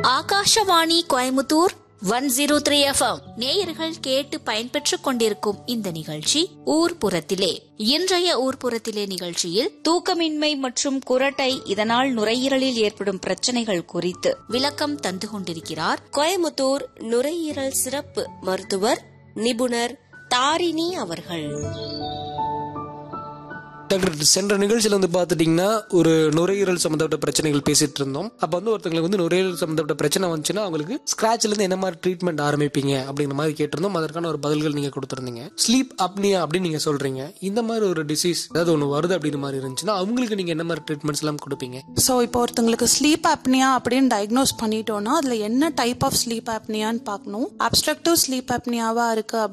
Akashvani Coimbatore one zero three FM நேயர்கள் கேட்டு பயன்பெற்றுக் கொண்டிருக்கும் இந்த நிகழ்ச்சி ஊர்புறத்திலே இன்றைய ஊர்புறத்திலே நிகழ்ச்சியில் தூக்கமின்மை மற்றும் குரட்டை இதனால் நுரையீரலில் ஏற்படும் பிரச்சனைகள் குறித்து விளக்கம் தந்து கொண்டிருக்கிறார் கோயமுத்தூர் நுரையீரல் சிறப்பு மருத்துவர் நிபுணர் தாரிணி அவர்கள் டாக்டர் சென்ற நிகழ்ச்சியில் வந்து பார்த்துட்டிங்கன்னா ஒரு நுரையீரல் சம்மந்தப்பட்ட பிரச்சனைகள் பேசிட்டு இருந்தோம் அப்போ வந்து ஒருத்தங்களுக்கு வந்து நுரையீரல் சம்மந்தப்பட்ட பிரச்சனை வந்துச்சுன்னா அவங்களுக்கு ஸ்கிராச்ல இருந்து என்ன மாதிரி ட்ரீட்மெண்ட் ஆரம்பிப்பீங்க அப்படிங்கிற மாதிரி கேட்டிருந்தோம் அதற்கான ஒரு பதில்கள் நீங்க கொடுத்துருந்தீங்க ஸ்லீப் அப்னியா அப்படின்னு நீங்க சொல்றீங்க இந்த மாதிரி ஒரு டிசீஸ் ஏதாவது ஒன்று வருது அப்படிங்கிற மாதிரி இருந்துச்சுன்னா அவங்களுக்கு நீங்க என்ன மாதிரி ட்ரீட்மெண்ட்ஸ் எல்லாம் கொடுப்பீங்க ஸோ இப்போ ஒருத்தங்களுக்கு ஸ்லீப் ஆப்னியா அப்படின்னு டயக்னோஸ் பண்ணிட்டோம்னா அதில் என்ன டைப் ஆஃப் ஸ்லீப் ஆப்னியான்னு பார்க்கணும் அப்ஸ்ட்ரக்டிவ் ஸ்லீப் ஆப்னியாவா இருக்கு